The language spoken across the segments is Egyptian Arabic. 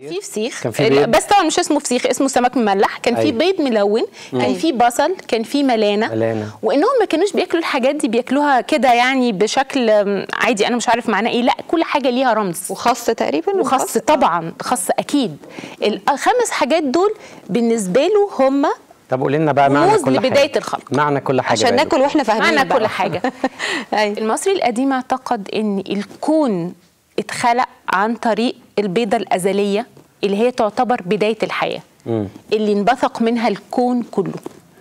في فسيخ كان في بيض؟ بس طبعا مش اسمه فسيخ اسمه سمك مملح كان في أيوة. بيض ملون كان في بصل كان في ملانه ملانة. وانهم ما كانوش بياكلوا الحاجات دي بياكلوها كده يعني بشكل أم، عادي انا مش عارف معناه ايه لا كل حاجه ليها رمز وخاص تقريبا وخاص طبعا خاص اكيد الخمس حاجات دول بالنسبه له هم طب قولي لنا بقى معنى رموز كل لبداية حاجه الخلق. معنى كل حاجه عشان بقى ناكل واحنا فاهمين معنى بقى. كل حاجه أيوة. المصري القديم اعتقد ان الكون اتخلق عن طريق البيضه الازليه اللي هي تعتبر بدايه الحياه مم. اللي انبثق منها الكون كله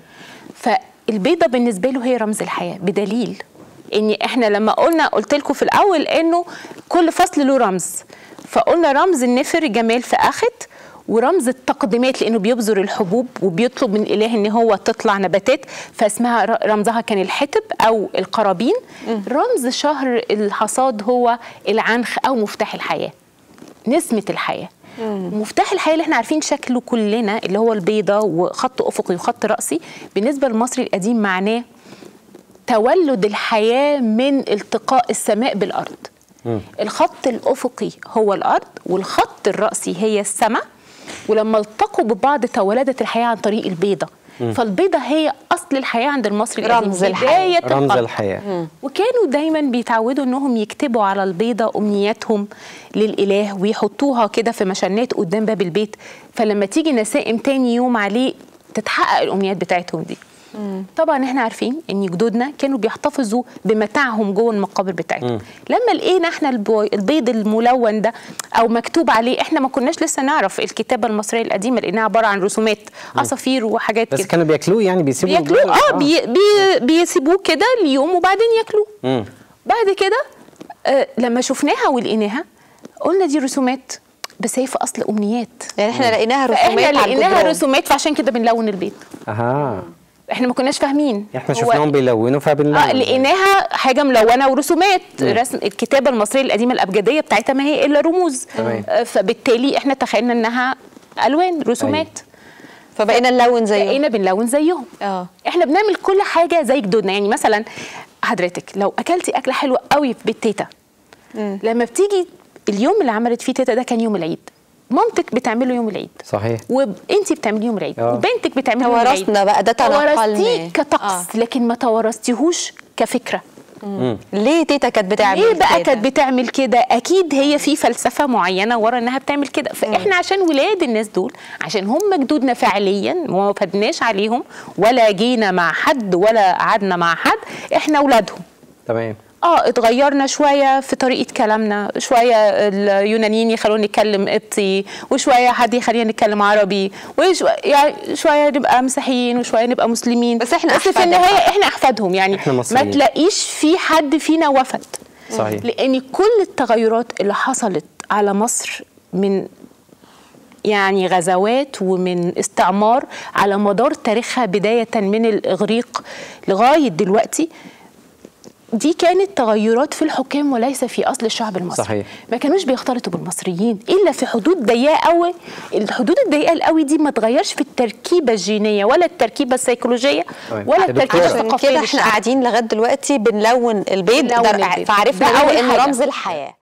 فالبيضه بالنسبه له هي رمز الحياه بدليل ان احنا لما قلنا قلت لكم في الاول انه كل فصل له رمز فقلنا رمز النفر جمال في اخت ورمز التقدمات لانه بيبذر الحبوب وبيطلب من الاله ان هو تطلع نباتات فاسمها ر- رمزها كان الحتب او القرابين رمز شهر الحصاد هو العنخ او مفتاح الحياه نسمة الحياة مفتاح الحياة اللي احنا عارفين شكله كلنا اللي هو البيضة وخط أفقي وخط رأسي بالنسبة للمصري القديم معناه تولد الحياة من التقاء السماء بالأرض الخط الأفقي هو الأرض والخط الرأسي هي السماء ولما التقوا ببعض تولدت الحياة عن طريق البيضة فالبيضة هي أصل الحياة عند المصري القديم رمز الحياة. بداية رمز الخلق. الحياه وكانوا دايما بيتعودوا انهم يكتبوا على البيضه امنياتهم للاله ويحطوها كده في مشنات قدام باب البيت فلما تيجي نسائم تاني يوم عليه تتحقق الامنيات بتاعتهم دي طبعا احنا عارفين ان جدودنا كانوا بيحتفظوا بمتاعهم جوه المقابر بتاعتهم لما لقينا احنا البو- البيض الملون ده او مكتوب عليه احنا ما كناش لسه نعرف الكتابه المصريه القديمه لانها عباره عن رسومات عصافير وحاجات بس كده كانوا بياكلوه يعني بيسيبوا بياكلوه الجوع؟ اه بي بي بيسيبوه كده اليوم وبعدين ياكلوه مم. بعد كده آه لما شفناها ولقيناها قلنا دي رسومات بس هي في اصل امنيات يعني احنا لقيناها رسومات فاحنا على لقيناها الجدران. رسومات فعشان كده بنلون البيت اها احنا ما كناش فاهمين احنا هو- شفناهم بيلونوا فبنلون اه لقيناها حاجه ملونه ورسومات رسم الكتابه المصريه القديمه الابجديه بتاعتها ما هي الا رموز تمام. آه فبالتالي احنا تخيلنا انها الوان رسومات فبقينا نلون زيهم بقينا بنلون زيهم اه احنا بنعمل كل حاجه زي جدودنا يعني مثلا حضرتك لو اكلتي اكله حلوه قوي في بيت تيتا لما بتيجي اليوم اللي عملت فيه تيتا ده كان يوم العيد مامتك بتعمله يوم العيد صحيح وانت بتعملي يوم العيد آه. وبنتك بتعمله يوم العيد توارثنا بقى، ده تنقلنا. توارثتيه كطقس آه. لكن ما توارثتيهوش كفكره ليه تيتا كانت بتعمل ليه بقى كده؟ كانت بتعمل كده اكيد هي في فلسفه معينه ورا انها بتعمل كده فاحنا عشان ولاد الناس دول عشان هم جدودنا فعليا وما فدناش عليهم ولا جينا مع حد ولا قعدنا مع حد احنا اولادهم تمام اه اتغيرنا شويه في طريقه كلامنا شويه اليونانيين يخلونا نتكلم قبطي وشويه حد يخلينا نتكلم عربي وشويه يعني شويه نبقى مسيحيين وشويه نبقى مسلمين بس إحنا بس في أحفادهم. النهايه احنا احفادهم يعني إحنا ما مصريين. تلاقيش في حد فينا وفد صحيح لان كل التغيرات اللي حصلت على مصر من يعني غزوات ومن استعمار على مدار تاريخها بداية من الإغريق لغاية دلوقتي دي كانت تغيرات في الحكام وليس في اصل الشعب المصري صحيح. ما كانوش بيختلطوا بالمصريين الا في حدود ضيقه قوي الحدود الضيقه القوي دي ما تغيرش في التركيبه الجينيه ولا التركيبه السيكولوجيه طيب. ولا يا دكتورة. التركيبه عشان الثقافيه كده احنا للشعب. قاعدين لغايه دلوقتي بنلون البيض بنلون ده البيض. فعرفنا ده ليه أول انه حاجة. رمز الحياه